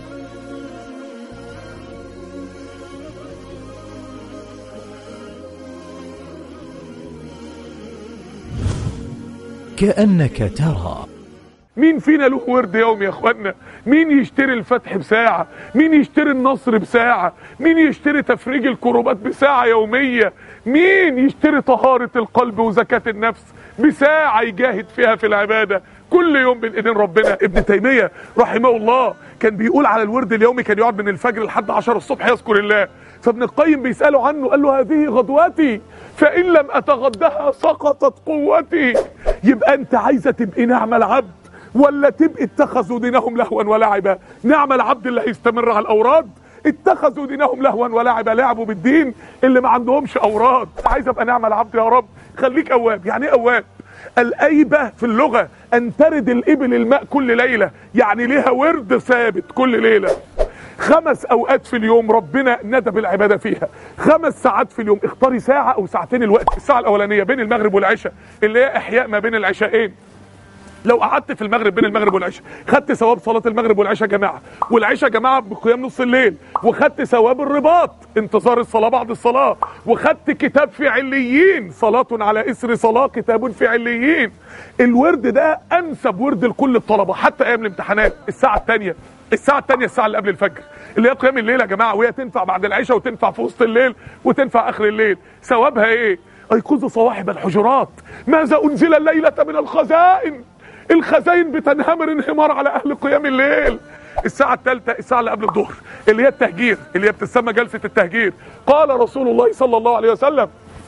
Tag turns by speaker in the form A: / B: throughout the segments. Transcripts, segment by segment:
A: كأنك ترى
B: مين فينا له ورد يومي يا اخوانا مين يشتري الفتح بساعة مين يشتري النصر بساعة مين يشتري تفريج الكروبات بساعة يومية مين يشتري طهارة القلب وزكاة النفس بساعة يجاهد فيها في العبادة كل يوم بين ايدين ربنا ابن تيمية رحمه الله كان بيقول على الورد اليومي كان يقعد من الفجر لحد 10 الصبح يذكر الله فابن القيم بيسأله عنه قال له هذه غدوتي فإن لم أتغدها سقطت قوتي يبقى أنت عايزة تبقي نعم العبد ولا تبقي اتخذوا دينهم لهوا ولعبا نعم العبد اللي هيستمر على الأوراد اتخذوا دينهم لهوا ولعبا لعبوا بالدين اللي ما عندهمش أوراد عايز أبقى نعم العبد يا رب خليك أواب يعني ايه أواب الأيبة في اللغة أن ترد الإبل الماء كل ليلة يعني ليها ورد ثابت كل ليلة خمس اوقات في اليوم ربنا ندب العباده فيها خمس ساعات في اليوم اختاري ساعه او ساعتين الوقت الساعه الاولانيه بين المغرب والعشاء اللي هي احياء ما بين العشاءين لو قعدت في المغرب بين المغرب والعشاء خدت ثواب صلاه المغرب والعشاء جماعه والعشاء جماعه بقيام نص الليل وخدت ثواب الرباط انتظار الصلاه بعد الصلاه وخدت كتاب في عليين صلاه على اثر صلاه كتاب في عليين الورد ده انسب ورد لكل الطلبه حتى ايام الامتحانات الساعه الثانيه الساعه الثانيه الساعه اللي قبل الفجر اللي هي قيام الليل يا جماعه وهي تنفع بعد العشاء وتنفع في وسط الليل وتنفع اخر الليل ثوابها ايه ايقظوا صواحب الحجرات ماذا انزل الليله من الخزائن الخزاين بتنهمر انهمار على اهل قيام الليل الساعة الثالثة الساعة اللي قبل الظهر اللي هي التهجير اللي هي بتسمى جلسة التهجير قال رسول الله صلى الله عليه وسلم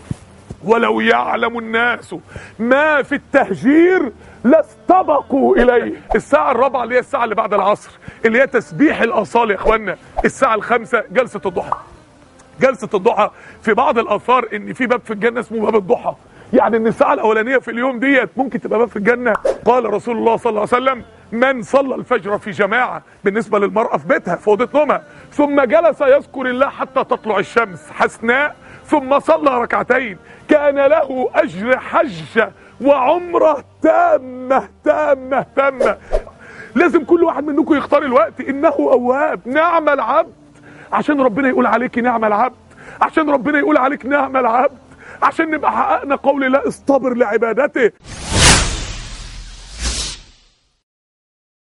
B: ولو يعلم الناس ما في التهجير لاستبقوا اليه الساعة الرابعة اللي هي الساعة اللي بعد العصر اللي هي تسبيح الاصال يا اخوانا الساعة الخامسة جلسة الضحى جلسة الضحى في بعض الاثار ان في باب في الجنة اسمه باب الضحى يعني ان الساعة الاولانية في اليوم ديت ممكن تبقى باب في الجنة قال رسول الله صلى الله عليه وسلم من صلى الفجر في جماعة بالنسبة للمرأة في بيتها في اوضه نومها ثم جلس يذكر الله حتى تطلع الشمس حسناء ثم صلى ركعتين كان له اجر حجه وعمره تامه تامه تامه لازم كل واحد منكم يختار الوقت انه اواب نعم العبد عشان ربنا يقول عليك نعم العبد عشان ربنا يقول عليك نعم العبد عشان نبقى حققنا قول لا اصطبر لعبادته